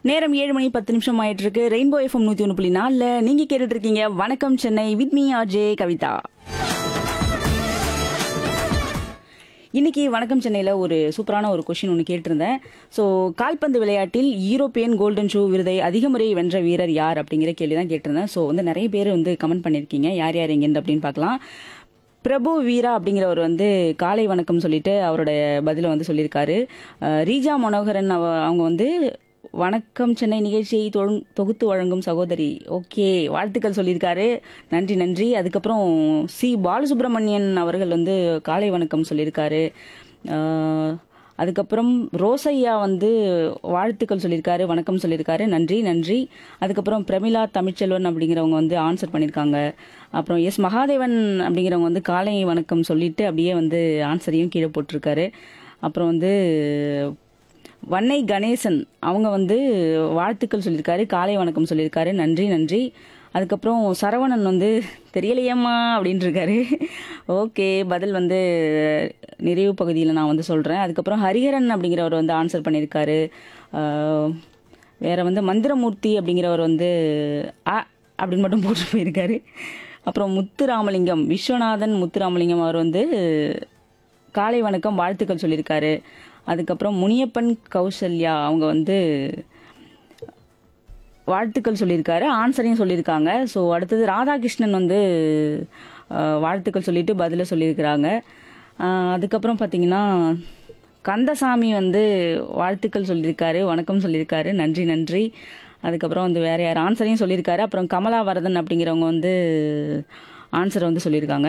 நேரம் ஏழு மணி பத்து நிமிஷம் ஆயிட்டு இருக்கு ரெயின்போ எஃப்எம் நூத்தி ஒன்று புள்ளி நாலுல நீங்க கேட்டுட்டு இருக்கீங்க வணக்கம் Chennai with me RJ Kavitha இன்னைக்கு வணக்கம் சென்னையில் ஒரு சூப்பரான ஒரு கொஷின் ஒன்று கேட்டிருந்தேன் ஸோ கால்பந்து விளையாட்டில் யூரோப்பியன் கோல்டன் ஷூ விருதை அதிக முறை வென்ற வீரர் யார் அப்படிங்கிற கேள்வி தான் கேட்டிருந்தேன் ஸோ வந்து நிறைய பேர் வந்து கமெண்ட் பண்ணியிருக்கீங்க யார் யார் எங்கேருந்து அப்படின்னு பார்க்கலாம் பிரபு வீரா அப்படிங்கிறவர் வந்து காலை வணக்கம் சொல்லிட்டு அவருடைய பதிலை வந்து சொல்லியிருக்காரு அஹ் ரீஜா மனோகரன் அவ- அவங்க வந்து வணக்கம் சென்னை நிகழ்ச்சியை தொழு- தொகுத்து வழங்கும் சகோதரி ஓகே வாழ்த்துக்கள் சொல்லியிருக்காரு நன்றி நன்றி அதுக்கப்புறம் சி பாலசுப்ரமணியன் அவர்கள் வந்து காலை வணக்கம் சொல்லியிருக்காரு அஹ் அதுக்கப்புறம் ரோசையா வந்து வாழ்த்துக்கள் சொல்லியிருக்காரு வணக்கம் சொல்லியிருக்காரு நன்றி நன்றி அதுக்கப்புறம் பிரமிளா தமிழ்ச்செல்வன் அப்படிங்கிறவங்க வந்து ஆன்சர் பண்ணியிருக்காங்க அப்புறம் எஸ் மகாதேவன் அப்படிங்கிறவங்க வந்து காலை வணக்கம் சொல்லிட்டு அப்படியே வந்து ஆன்சரையும் கீழே போட்டிருக்காரு அப்புறம் வந்து வன்னை கணேசன் அவங்க வந்து வாழ்த்துக்கள் சொல்லியிருக்காரு காலை வணக்கம் சொல்லியிருக்காரு நன்றி நன்றி அதுக்கப்புறம் சரவணன் வந்து தெரியலையம்மா அப்படின்ட்டு இருக்காரு ஓகே பதில் வந்து நிறைவு பகுதியில் நான் வந்து சொல்கிறேன் அதுக்கப்புறம் ஹரிஹரன் அப்படிங்கிறவர் வந்து ஆன்சர் பண்ணியிருக்காரு ஆஹ், வேற வந்து மந்திரமூர்த்தி அப்படிங்கிறவர் வந்து அ அப்படின்னு மட்டும் போட்டு போயிருக்காரு அப்புறம் முத்துராமலிங்கம் விஸ்வநாதன் முத்துராமலிங்கம் அவர் வந்து காலை வணக்கம் வாழ்த்துக்கள் சொல்லியிருக்காரு அதுக்கப்புறம் முனியப்பன் கௌசல்யா அவங்க வந்து வாழ்த்துக்கள் சொல்லியிருக்காரு ஆன்சரையும் சொல்லியிருக்காங்க ஸோ அடுத்தது ராதாகிருஷ்ணன் வந்து அஹ், வாழ்த்துக்கள் சொல்லிட்டு பதிலை சொல்லியிருக்கிறாங்க அஹ், அதுக்கப்புறம் பார்த்தீங்கன்னா கந்தசாமி வந்து வாழ்த்துக்கள் சொல்லியிருக்காரு வணக்கம் சொல்லியிருக்காரு நன்றி நன்றி அதுக்கப்புறம் வந்து வேற யார் ஆன்சரையும் சொல்லியிருக்காரு அப்புறம் கமலா வரதன் அப்படிங்கிறவங்க வந்து ஆன்சரை வந்து சொல்லியிருக்காங்க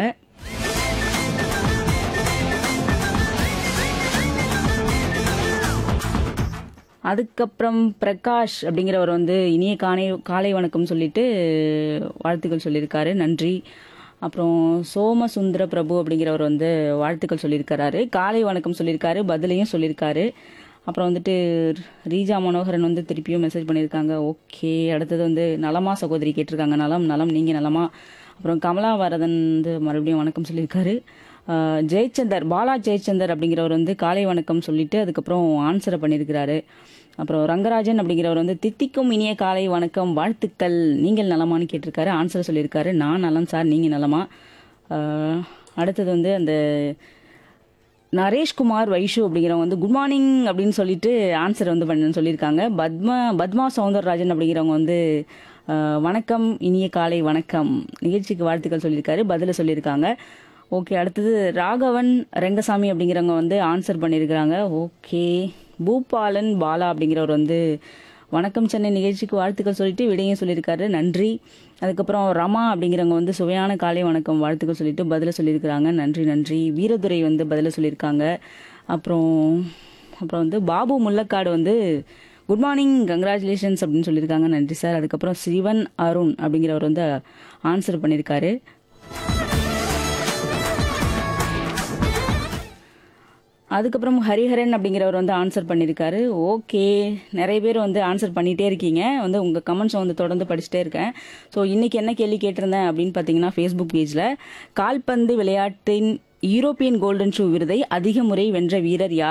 அதுக்கப்புறம் பிரகாஷ் அப்படிங்கிறவர் வந்து இனிய காலை காலை வணக்கம் சொல்லிட்டு வாழ்த்துக்கள் சொல்லியிருக்காரு நன்றி அப்புறம் சோமசுந்தர பிரபு அப்படிங்கிறவர் வந்து வாழ்த்துக்கள் சொல்லியிருக்காரு காலை வணக்கம் சொல்லியிருக்காரு பதிலையும் சொல்லியிருக்காரு அப்புறம் வந்துட்டு ரீஜா மனோகரன் வந்து திருப்பியும் மெசேஜ் பண்ணியிருக்காங்க ஓகே அடுத்தது வந்து நலமா சகோதரி கேட்டிருக்காங்க நலம் நலம் நீங்கள் நலமா அப்புறம் கமலா வரதன் வந்து மறுபடியும் வணக்கம் சொல்லியிருக்காரு ஆஹ் ஜெயச்சந்தர் பாலா ஜெயச்சந்தர் அப்படிங்கிறவர் வந்து காலை வணக்கம் சொல்லிட்டு அதுக்கப்புறம் ஆன்சரை பண்ணியிருக்கிறாரு அப்புறம் ரங்கராஜன் அப்படிங்கிறவர் வந்து தித்திக்கும் இனிய காலை வணக்கம் வாழ்த்துக்கள் நீங்கள் நலமான்னு கேட்டிருக்காரு ஆன்சர் சொல்லியிருக்காரு நான் நலம் சார் நீங்கள் நலமா ஆஹ் அடுத்தது வந்து அந்த நரேஷ்குமார் வைஷு அப்படிங்கிறவங்க வந்து குட் மார்னிங் அப்படின்னு சொல்லிட்டு ஆன்சர் வந்து பண்ண சொல்லியிருக்காங்க பத்மா பத்மா சவுந்தரராஜன் அப்படிங்கிறவங்க வந்து அஹ், வணக்கம் இனிய காலை வணக்கம் நிகழ்ச்சிக்கு வாழ்த்துக்கள் சொல்லியிருக்காரு பதில சொல்லியிருக்காங்க ஓகே அடுத்தது ராகவன் ரெங்கசாமி அப்படிங்கிறவங்க வந்து ஆன்சர் பண்ணியிருக்கிறாங்க ஓகே பூபாலன் பாலா அப்படிங்கிறவர் வந்து வணக்கம் சென்னை நிகழ்ச்சிக்கு வாழ்த்துக்கள் சொல்லிட்டு விடையும் சொல்லியிருக்காரு நன்றி அதுக்கப்புறம் ரமா அப்படிங்கிறவங்க வந்து சுவையான காலை வணக்கம் வாழ்த்துக்கள் சொல்லிட்டு பதில சொல்லியிருக்கிறாங்க நன்றி நன்றி வீரதுரை வந்து பதில சொல்லியிருக்காங்க அப்புறம் அப்புறம் வந்து பாபு முல்லக்காடு வந்து குட் மார்னிங் கங்க்ராச்சுலேஷன்ஸ் அப்படின்னு சொல்லியிருக்காங்க நன்றி சார் அதுக்கப்புறம் சிவன் அருண் அப்படிங்கிறவர் வந்து ஆன்சர் பண்ணியிருக்காரு அதுக்கப்புறம் ஹரிஹரன் அப்படிங்கிறவர் வந்து ஆன்சர் பண்ணியிருக்காரு ஓகே நிறைய பேர் வந்து ஆன்சர் பண்ணிகிட்டே இருக்கீங்க வந்து உங்கள் கமெண்ட்ஸை வந்து தொடர்ந்து படிச்சுட்டே இருக்கேன் ஸோ இன்றைக்கி என்ன கேள்வி கேட்டிருந்தேன் அப்படின்னு பார்த்தீங்கன்னா ஃபேஸ்புக் பேஜில் கால்பந்து விளையாட்டின் யூரோப்பியன் கோல்டன் ஷூ விருதை அதிக முறை வென்ற வீரர் யார்